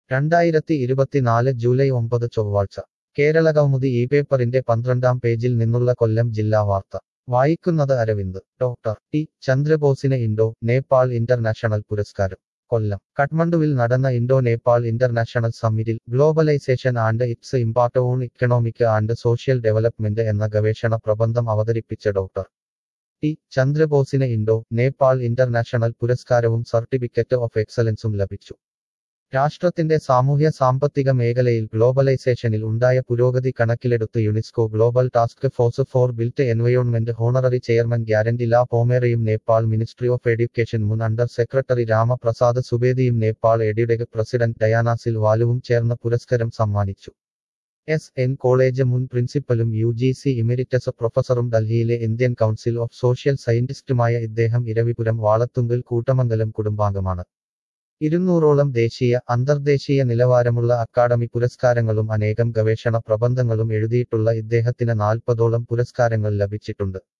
രണ്ടായിരത്തി ഇരുപത്തിനാല് ജൂലൈ ഒമ്പത് ചൊവ്വാഴ്ച കേരളകൗമുദി ഈ പേപ്പറിന്റെ പന്ത്രണ്ടാം പേജിൽ നിന്നുള്ള കൊല്ലം ജില്ലാ വാർത്ത വായിക്കുന്നത് അരവിന്ദ് ഡോക്ടർ ടി ചന്ദ്രബോസിന് ഇൻഡോ നേപ്പാൾ ഇന്റർനാഷണൽ പുരസ്കാരം കൊല്ലം കഠ്മണ്ഡുവിൽ നടന്ന ഇൻഡോ നേപ്പാൾ ഇന്റർനാഷണൽ സമ്മിറ്റിൽ globalisation and its impact on economic and social development എന്ന ഗവേഷണ പ്രബന്ധം അവതരിപ്പിച്ച ഡോക്ടർ ടി ചന്ദ്രബോസിന് ഇൻഡോ നേപ്പാൾ ഇന്റർനാഷണൽ പുരസ്കാരവും സർട്ടിഫിക്കറ്റ് ഓഫ് എക്സലൻസും ലഭിച്ചു രാഷ്ട്രത്തിന്റെ സാമൂഹ്യ സാമ്പത്തിക മേഖലയിൽ ഗ്ലോബലൈസേഷനിൽ ഉണ്ടായ പുരോഗതി കണക്കിലെടുത്ത് UNESCO global task force for built environment honorary chairman ഗ്യാരണ്ടി ലാ പോമേറയും നേപ്പാൾ മിനിസ്ട്രി ഓഫ് എഡ്യൂക്കേഷൻ മുൻ അണ്ടർ സെക്രട്ടറി രാമപ്രസാദ് സുബേദിയും നേപ്പാൾ എഡിയുടെക് പ്രസിഡന്റ് ഡയാന സിൽവാലുവും ചേർന്ന് പുരസ്കാരം സമ്മാനിച്ചു എസ് എൻ കോളേജ് മുൻ പ്രിൻസിപ്പലും യു ജി സി ഇമെരിറ്റസ് പ്രൊഫസറും ഡൽഹിയിലെ ഇന്ത്യൻ കൗൺസിൽ ഓഫ് സോഷ്യൽ സയന്റിസ്റ്റുമായ ഇദ്ദേഹം ഇരവിപുരം വാളത്തുങ്കൽ കൂട്ടമംഗലം കുടുംബാംഗമാണ് ഇരുന്നൂറോളം ദേശീയ അന്തർദേശീയ നിലവാരമുള്ള അക്കാദമി പുരസ്കാരങ്ങളും അനേകം ഗവേഷണ പ്രബന്ധങ്ങളും എഴുതിയിട്ടുള്ള ഇദ്ദേഹത്തിന് നാൽപ്പതോളം പുരസ്കാരങ്ങൾ ലഭിച്ചിട്ടുണ്ട്